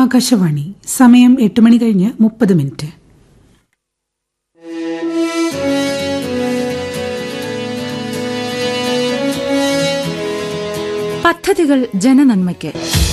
ആകാശവാണി സമയം എട്ട് മണി കഴിഞ്ഞ് മുപ്പത് മിനിറ്റ് പദ്ധതികൾ ജനനന്മയ്ക്ക്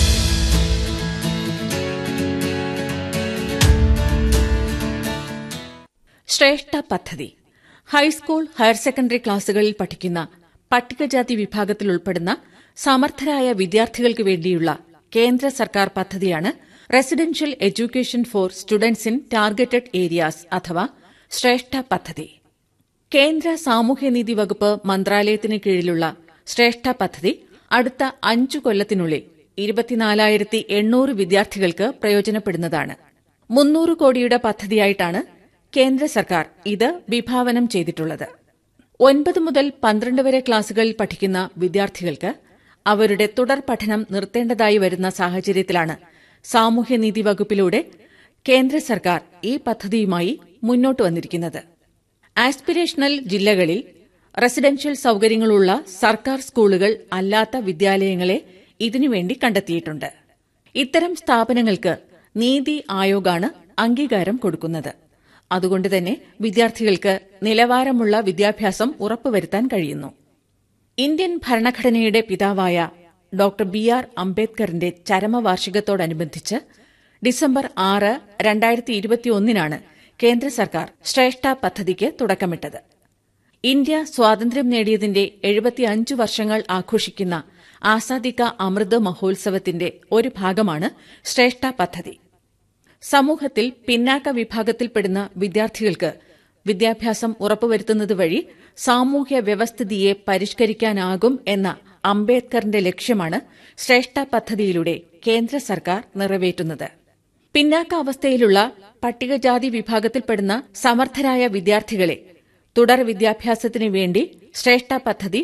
ശ്രേഷ്ഠ പദ്ധതി ഹൈസ്കൂൾ ഹയർ സെക്കൻഡറി ക്ലാസുകളിൽ പഠിക്കുന്ന പട്ടികജാതി വിഭാഗത്തിൽ ഉൾപ്പെടുന്ന സമർത്ഥരായ വിദ്യാർത്ഥികൾക്ക് വേണ്ടിയുള്ള കേന്ദ്ര സർക്കാർ പദ്ധതിയാണ് residential education for students in targeted areas അഥവാ ശ്രേഷ്ഠ പദ്ധതി കേന്ദ്ര സാമൂഹ്യനീതി വകുപ്പ് മന്ത്രാലയത്തിന് കീഴിലുള്ള ശ്രേഷ്ഠ പദ്ധതി അടുത്ത അഞ്ചു കൊല്ലത്തിനുള്ളിൽ ഇരുപത്തിനാലായിരത്തി എണ്ണൂറ് വിദ്യാർത്ഥികൾക്ക് പ്രയോജനപ്പെടുന്നതാണ് മുന്നൂറ് കോടിയുടെ പദ്ധതിയായിട്ടാണ് കേന്ദ്ര സർക്കാർ ഇത് വിഭാവനം ചെയ്തിട്ടുള്ളത് ഒൻപത് മുതൽ പന്ത്രണ്ട് വരെ ക്ലാസുകളിൽ പഠിക്കുന്ന വിദ്യാർത്ഥികൾക്ക് അവരുടെ തുടർ പഠനം നിർത്തേണ്ടതായി വരുന്ന സാഹചര്യത്തിലാണ് സാമൂഹ്യനീതി വകുപ്പിലൂടെ കേന്ദ്ര സർക്കാർ ഈ പദ്ധതിയുമായി മുന്നോട്ട് വന്നിരിക്കുന്നത് ആസ്പിരേഷണൽ ജില്ലകളിൽ റെസിഡൻഷ്യൽ സൌകര്യങ്ങളുള്ള സർക്കാർ സ്കൂളുകൾ അല്ലാത്ത വിദ്യാലയങ്ങളെ ഇതിനുവേണ്ടി കണ്ടെത്തിയിട്ടുണ്ട് ഇത്തരം സ്ഥാപനങ്ങൾക്ക് നീതി ആയോഗാണ് അംഗീകാരം കൊടുക്കുന്നത് അതുകൊണ്ട് തന്നെ വിദ്യാർത്ഥികൾക്ക് നിലവാരമുള്ള വിദ്യാഭ്യാസം ഉറപ്പുവരുത്താൻ കഴിയുന്നു ഇന്ത്യൻ ഭരണഘടനയുടെ പിതാവായ ഡോക്ടർ ബി ആർ അംബേദ്കറിന്റെ ചരമവാർഷികത്തോടനുബന്ധിച്ച് ഡിസംബർ ആറ് രണ്ടായിരത്തി ഇരുപത്തിയൊന്നിനാണ് കേന്ദ്ര സർക്കാർ ശ്രേഷ്ഠ പദ്ധതിക്ക് തുടക്കമിട്ടത് ഇന്ത്യ സ്വാതന്ത്ര്യം നേടിയതിന്റെ എഴുപത്തിയഞ്ച് വർഷങ്ങൾ ആഘോഷിക്കുന്ന ആസാദിക അമൃത് മഹോത്സവത്തിന്റെ ഒരു ഭാഗമാണ് ശ്രേഷ്ഠ പദ്ധതി സമൂഹത്തിൽ പിന്നാക്ക വിഭാഗത്തിൽപ്പെടുന്ന വിദ്യാർത്ഥികൾക്ക് വിദ്യാഭ്യാസം ഉറപ്പുവരുത്തുന്നത് വഴി സാമൂഹ്യ വ്യവസ്ഥിതിയെ പരിഷ്കരിക്കാനാകും എന്ന അംബേദ്കറിന്റെ ലക്ഷ്യമാണ് ശ്രേഷ്ഠ പദ്ധതിയിലൂടെ കേന്ദ്ര സർക്കാർ നിറവേറ്റുന്നത് പിന്നാക്കാവസ്ഥയിലുള്ള പട്ടികജാതി വിഭാഗത്തിൽപ്പെടുന്ന സമർത്ഥരായ വിദ്യാർത്ഥികളെ തുടർ വിദ്യാഭ്യാസത്തിനു വേണ്ടി ശ്രേഷ്ഠ പദ്ധതി